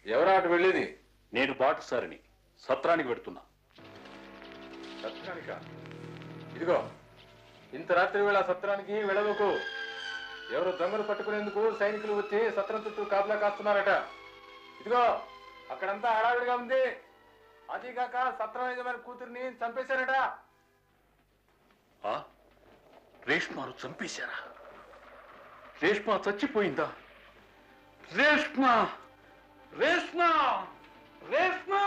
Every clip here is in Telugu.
ఎవరా అటు వెళ్ళేది నేను బాటసారిని సత్రానికి పెడుతున్నా సత్రానిక ఇదిగో ఇంత రాత్రి వేళ సత్రానికి వెళ్ళవకు ఎవరు దొంగలు పట్టుకునేందుకు సైనికులు వచ్చి సత్రం చుట్టూ కాపలా కాస్తున్నారట ఇదిగో అక్కడంతా హడావిడిగా ఉంది అదీగాక సత్రం యజమాని కూతుర్ని చంపేశారట ఆ? రేష్మాను చంపేశారా రేష్మా చచ్చిపోయిందా రేష్మా రేష్మా రేష్మా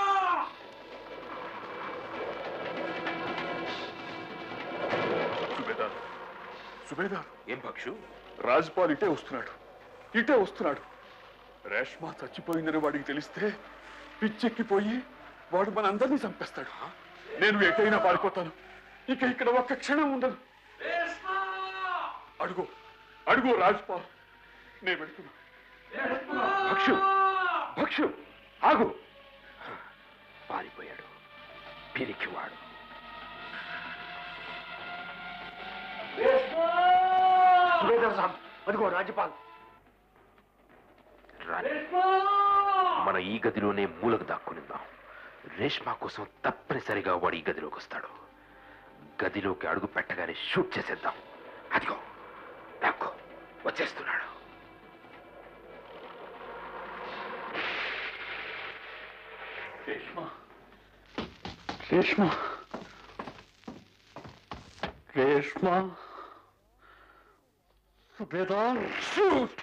సుబేదార్ సుబేదార్ ఏం పక్షు రాజ్పాల్ ఇటే వస్తున్నాడు ఇటే వస్తున్నాడు రేష్మా చచ్చిపోయిందని వాడికి తెలిస్తే పిచ్చెక్కిపోయి వాడు మన అందరినీ చంపేస్తాడు నేను ఎటైనా పారిపోతాను ఇక ఇక్కడ ఒక్క క్షణం ఉండదు అడుగు అడుగు రాజ్పాల్ నేను వెళ్తున్నా భక్షు భక్షు ఆగు పారిపోయాడు పిరికివాడు సుబేదార్ సాబ్ అదిగో రాజ్యపాల్ రాణి మన ఈ గదిలోనే మూలకు దాక్కునిందాం రేష్మా కోసం తప్పనిసరిగా వాడు ఈ గదిలోకి వస్తాడు గదిలోకి అడుగు పెట్టగానే షూట్ చేసేద్దాం అదిగో దాక్కో వచ్చేస్తున్నాడు రేష్మా రేష్మా రేష్మా సుబేదార్ షూట్